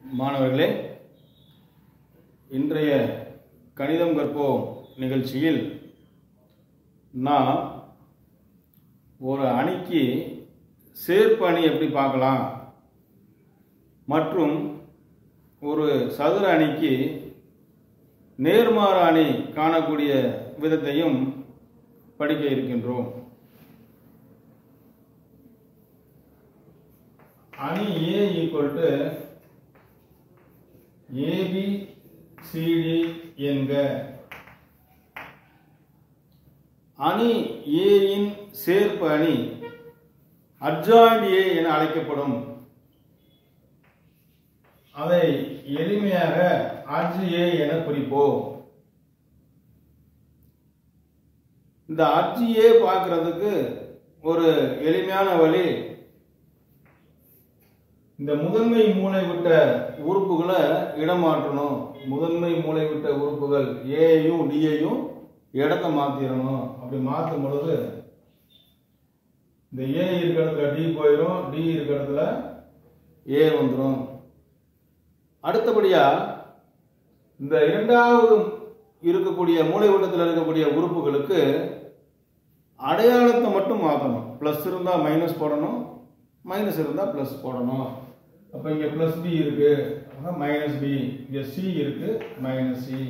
மாணவர்களே இன்றைய கணிதம் கற்போம் நிகழ்ச்சியில் நாம் ஒரு அணிக்கு சேர்ப்பு அணி எப்படி பார்க்கலாம் மற்றும் ஒரு சதுர அணிக்கு நேர்மாறு அணி காணக்கூடிய விதத்தையும் படிக்க இருக்கின்றோம் அணி A equal to AB CD என்க அணி ஏயின் சேர்ப்பு அணி அட்ஜாயிண்ட் ஏ என அழைக்கப்படும் அதை எளிமையாக அட்ஜ் ஏ என குறிப்போம் இந்த அட்ஜ் ஏ பார்க்கறதுக்கு ஒரு எளிமையான வழி இந்த முதன்மை மூளை விட்ட உறுப்புகளை இடம் மாற்றணும் முதன்மை மூளை விட்ட உறுப்புகள் ஏயும் டியையும் இடத்த மாத்திரணும் அப்படி மாற்றும் பொழுது இந்த ஏ இருக்கிற இடத்துல டி போயிடும் டி இருக்கிற இடத்துல ஏ வந்துடும் அடுத்தபடியா இந்த இரண்டாவது இருக்கக்கூடிய மூளை வட்டத்தில் இருக்கக்கூடிய உறுப்புகளுக்கு அடையாளத்தை மட்டும் மாற்றணும் ப்ளஸ் இருந்தால் மைனஸ் போடணும் மைனஸ் இருந்தால் ப்ளஸ் போடணும் அப்போ இங்கே ப்ளஸ் பி இருக்கு மைனஸ் பி இங்கே சி இருக்கு மைனஸ் சி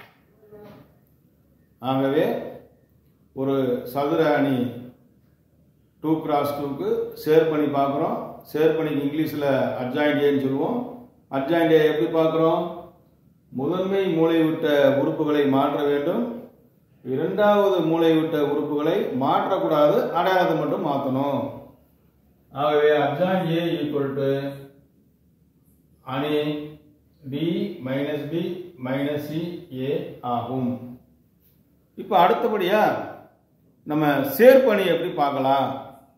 ஆகவே ஒரு சதுர அணி டூ கிராஸ் டூக்கு சேர் பண்ணி பார்க்குறோம் சேர் பண்ணிக்கு இங்கிலீஷில் அட்ஜாயிண்ட் ஏன்னு சொல்லுவோம் அட்ஜாயிண்ட் ஏ எப்படி பார்க்குறோம் முதன்மை மூளை விட்ட உறுப்புகளை மாற்ற வேண்டும் இரண்டாவது மூளை விட்ட உறுப்புகளை மாற்றக்கூடாது அடையாளத்தை மட்டும் மாற்றணும் ஆகவே அட்ஜாயிண்ட் ஏ ஈக்குவல் டு அணி D minus B minus C A ஆகும் இப்போ அடுத்தபடியா நம்ம சேர்ப்பணி எப்படி பார்க்கலாம்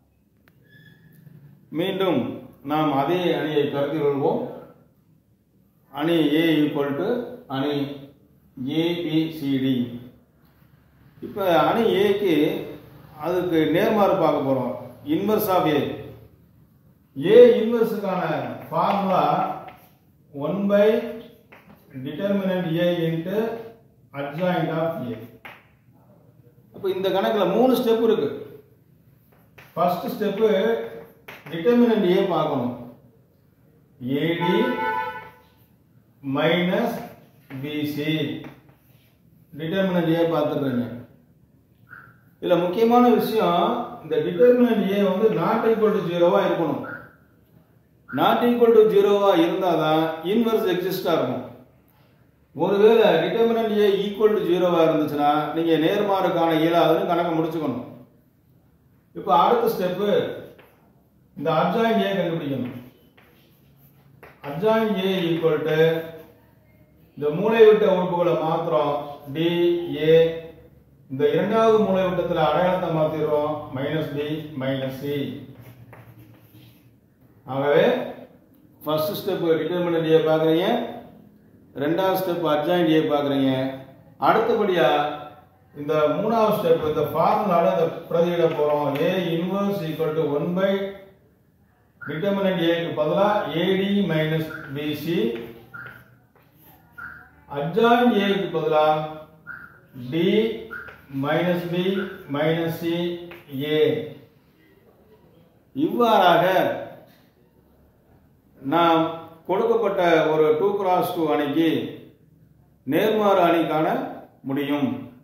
மீண்டும் நாம் அதே அணியை கருத்தில் கொள்வோம் அணி ஏ ஈக்குவல் டு அணி ஏபிசிடி இப்போ அணி ஏக்கு அதுக்கு நேர்மாறு பார்க்க போகிறோம் இன்வர்ஸ் ஆஃப் ஏ ஏ இன்வர்ஸுக்கான formula one by determinant A into adjoint of A அப்போ இந்த கணக்கில் மூணு ஸ்டெப் இருக்கு ஃபர்ஸ்ட் ஸ்டெப்பு டிட்டர்மினன்ட் ஏ பார்க்கணும் AD minus BC determinant A பார்த்துடுறீங்க இதில் முக்கியமான விஷயம் இந்த டிட்டர்மினன்ட் ஏ வந்து நாட் ஈக்குவல் டு ஜீரோவாக இருக்கணும் நாட் ஈக்குவல் டு ஜீரோவாக இருந்தால் தான் இன்வர்ஸ் எக்ஸிஸ்டாக இருக்கும் ஒருவேளை டிட்டர்மினன்ட் ஏ ஈக்குவல் டு ஜீரோவாக இருந்துச்சுன்னா நீங்கள் நேர்மாறு காண இயலாதுன்னு கணக்கை முடிச்சுக்கணும் இப்போ அடுத்த ஸ்டெப்பு இந்த அட்ஜாயின் ஏ கண்டுபிடிக்கணும் அட்ஜாயின் ஏ ஈக்குவல் டு இந்த மூளை விட்ட உறுப்புகளை மாத்திரம் டி ஏ இந்த இரண்டாவது மூளை விட்டத்தில் அடையாளத்தை மாத்திடுறோம் மைனஸ் பி மைனஸ் சி ஆகவே ஃபர்ஸ்ட் ஸ்டெப் டிட்டர்மினன்ட் ஏ பார்க்குறீங்க ரெண்டாவது ஸ்டெப் அட்ஜாயிண்ட் ஏ பார்க்குறீங்க அடுத்தபடியா இந்த மூணாவது ஸ்டெப் இந்த ஃபார்முலால இந்த பிரதியிட போறோம் A inverse equal to one by determinant ஏக்கு பதிலாக ஏடி மைனஸ் பிசி அட்ஜாயின் ஏக்கு பதிலாக D minus B minus C A இவ்வாறாக நாம் கொடுக்கப்பட்ட ஒரு டூ கிராஸ் டூ அணிக்கு நேர்மாறு அணி காண முடியும்